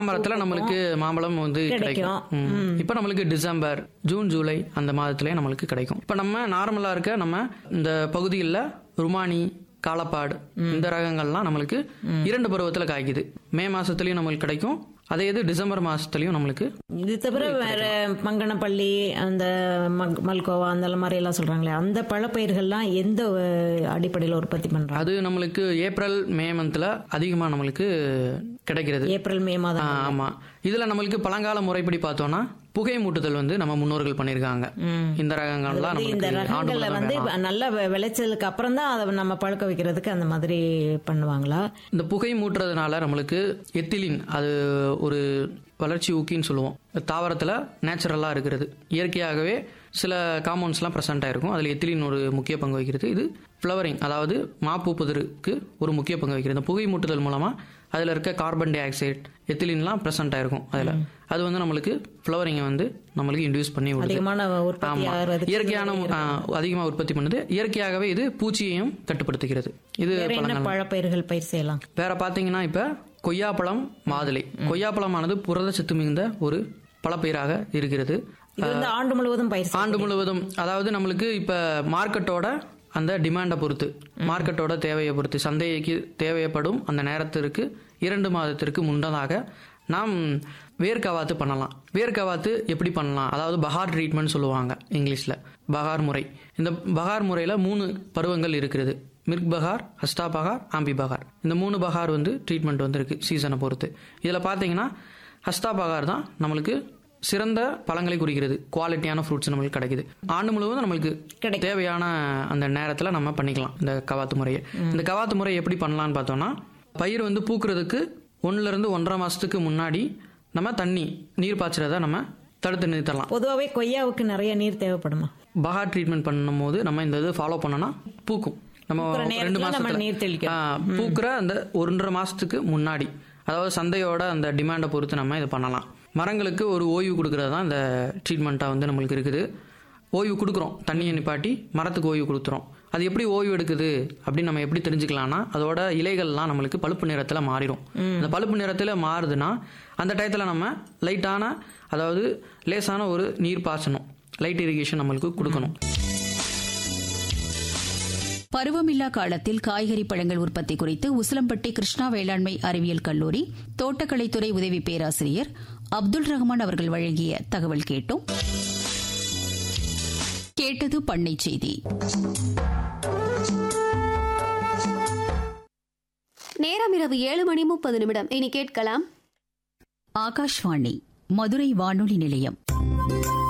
மரத்துல நம்மளுக்கு மாம்பழம் வந்து கிடைக்கும் கிடைக்கும். ம். இப்ப நம்மளுக்கு டிசம்பர் ஜூன் ஜூலை அந்த மாதத்திலே நம்மளுக்கு கிடைக்கும் இப்ப நம்ம நார்மலா இருக்க நம்ம இந்த பகுதியில் ருமானி காலப்பாடு இந்த ரகங்கள்லாம் நம்மளுக்கு இரண்டு பருவத்துல காய்க்குது மே மாசத்துலயும் நம்மளுக்கு கிடைக்கும் அதே இது டிசம்பர் மாசத்துலயும் நம்மளுக்கு இது தவிர வேற மங்கனப்பள்ளி அந்த மக்- மல்கோவா அந்த மாதிரி எல்லாம் சொல்றாங்களே அந்த பழப்பயிர்கள்லாம் எந்த அஹ், அடிப்படையில உற்பத்தி பண்றாங்க அது நம்மளுக்கு ஏப்ரல் மே மந்த்ல அதிகமா நம்மளுக்கு கிடைக்கிறது ஏப்ரல் மே ஆ, மாதம் ஆமா இதுல நம்மளுக்கு பழங்கால முறைப்படி பார்த்தோம்னா புகை மூட்டுதல் வந்து நம்ம முன்னோர்கள் பண்ணிருக்காங்க இந்த ரகங்கள்லாம் வந்து இந்த நம்மளுக்கு ஆண்டு ரகங்கள்ல முதல் வந்து வேணாம். நல்ல வெ- விளைச்சலுக்கு அப்புறம் தான் அதை நம்ம பழக்க வைக்கிறதுக்கு அந்த மாதிரி பண்ணுவாங்களா இந்த புகை மூட்டுறதுனால நம்மளுக்கு எத்திலின் அது ஒரு வளர்ச்சி ஊக்கின்னு சொல்லுவோம் தாவரத்தில் நேச்சுரலாக இருக்கிறது இயற்கையாகவே சில காம்பவுண்ட்ஸ்லாம் ப்ரெசென்ட் ஆயிருக்கும் அதில் எத்திலின் ஒரு முக்கிய பங்கு வகிக்கிறது இது ஃப்ளவரிங் அதாவது மாப்பூப்புதற்கு ஒரு முக்கிய பங்கு வகிக்கிறது இந்த புகை மூட்டுதல் மூலமாக அதில் இருக்க கார்பன் டை ஆக்சைடு எத்திலின்லாம் ப்ரெசென்ட் ஆயிருக்கும் அதில் அது வந்து நம்மளுக்கு ஃப்ளவரிங்கை வந்து நம்மளுக்கு இன்டியூஸ் பண்ணி விடுது அதிகமான உற்பத்தி ஆமா ஆகிறதுக்கு இயற்கையான அதிகமாக உற்பத்தி பண்ணுது இயற்கையாகவே இது பூச்சியையும் கட்டுப்படுத்துகிறது இது வேற என்ன பழங்கள் பழப்பயிர்கள் பயிர் செய்யலாம் வேற பாத்தீங்கன்னா இப்ப கொய்யாப்பழம் மாதுளை கொய்யாப்பழமானது புரதச்சத்து மிகுந்த ஒரு பழப்பயிராக இருக்கிறது இது வந்து ஆண்டு முழுவதும் பயிர் செய்ய- ஆண்டு முழுவதும் அதாவது நம்மளுக்கு இப்ப மார்க்கெட்டோட அந்த டிமாண்டை பொறுத்து மார்க்கெட்டோட தேவையை பொறுத்து சந்தைக்கு தேவைப்படும் அந்த நேரத்திற்கு இரண்டு மாதத்திற்கு முன்னதாக நாம் வேர்க்கவாத்து பண்ணலாம் வேர்க்கவாத்து எப்படி பண்ணலாம் அதாவது பகார் ட்ரீட்மெண்ட் சொல்லுவாங்க இங்கிலீஷ்ல பகார் முறை இந்த பகார் முறையில மூணு பருவங்கள் இருக்கிறது மிர்க் பகார் ஹஸ்டா பகார் ஆம்பி பகார் இந்த மூணு பகார் வந்து ட்ரீட்மெண்ட் வந்து இருக்கு சீசனை பொறுத்து இதில் பார்த்தீங்கன்னா ஹஸ்டா பகார் தான் நம்மளுக்கு சிறந்த பழங்களை குறிக்கிறது குவாலிட்டியான ஃப்ரூட்ஸ் நம்மளுக்கு கிடைக்குது ஆண்டு முழுவதும் நம்மளுக்கு கிடைக்கும். தேவையான அந்த நேரத்தில் நம்ம பண்ணிக்கலாம் இந்த கவாத்து முறையை இந்த கவாத்து முறை எப்படி பண்ணலாம்னு பார்த்தோம்னா பயிர் வந்து பூக்கிறதுக்கு ஒண்ணுல இருந்து ஒன்றரை மாசத்துக்கு முன்னாடி நம்ம தண்ணி நீர் பாய்ச்சறத நம்ம தடுத்து நிறுத்தலாம் பொதுவாகவே கொய்யாவுக்கு நிறைய நீர் தேவைப்படுமா பகார் ட்ரீட்மெண்ட் பண்ணும்போது நம்ம இந்த இது ஃபாலோ பண்ணோம்னா பூக்கும் நம்ம பூக்குற ரெண்டு நேரத்துல நம்ம மாசத்துல நீர் தெளிக்கணும். ஆ, பூக்குற அந்த ஒன்றரை மாசத்துக்கு முன்னாடி அதாவது சந்தையோட அந்த டிமாண்டை பொறுத்து நம்ம இதை பண்ணலாம் மரங்களுக்கு ஒரு ஓய்வு கொடுக்கறது தான் இந்த ட்ரீட்மெண்ட்டாக வந்து நம்மளுக்கு இருக்குது ஓய்வு கொடுக்குறோம் தண்ணியை நிப்பாட்டி மரத்துக்கு ஓய்வு கொடுத்துறோம் அது எப்படி ஓய்வு எடுக்குது அப்படின்னு நம்ம எப்படி தெரிஞ்சுக்கலாம்னா அதோட இலைகள்லாம் நம்மளுக்கு பழுப்பு நிறத்தில் மாறிடும் அந்த பழுப்பு நிறத்தில் மாறுதுன்னா அந்த டயத்தில் நம்ம லைட்டான அதாவது லேசான ஒரு நீர் பாய்ச்சணும் லைட் இரிகேஷன் நம்மளுக்கு கொடுக்கணும் பருவமில்லா காலத்தில் காய்கறி பழங்கள் உற்பத்தி குறித்து உசிலம்பட்டி கிருஷ்ணா வேளாண்மை அறிவியல் கல்லூரி தோட்டக்கலைத்துறை உதவி பேராசிரியர் அப்துல் ரஹ்மான் அவர்கள் வழங்கிய தகவல் கேட்டோம் கேட்டது பண்ணை செய்தி நேரம் இரவு ஏழு மணி முப்பது நிமிடம் இனி கேட்கலாம் ஆகாஷ்வாணி மதுரை வானொலி நிலையம்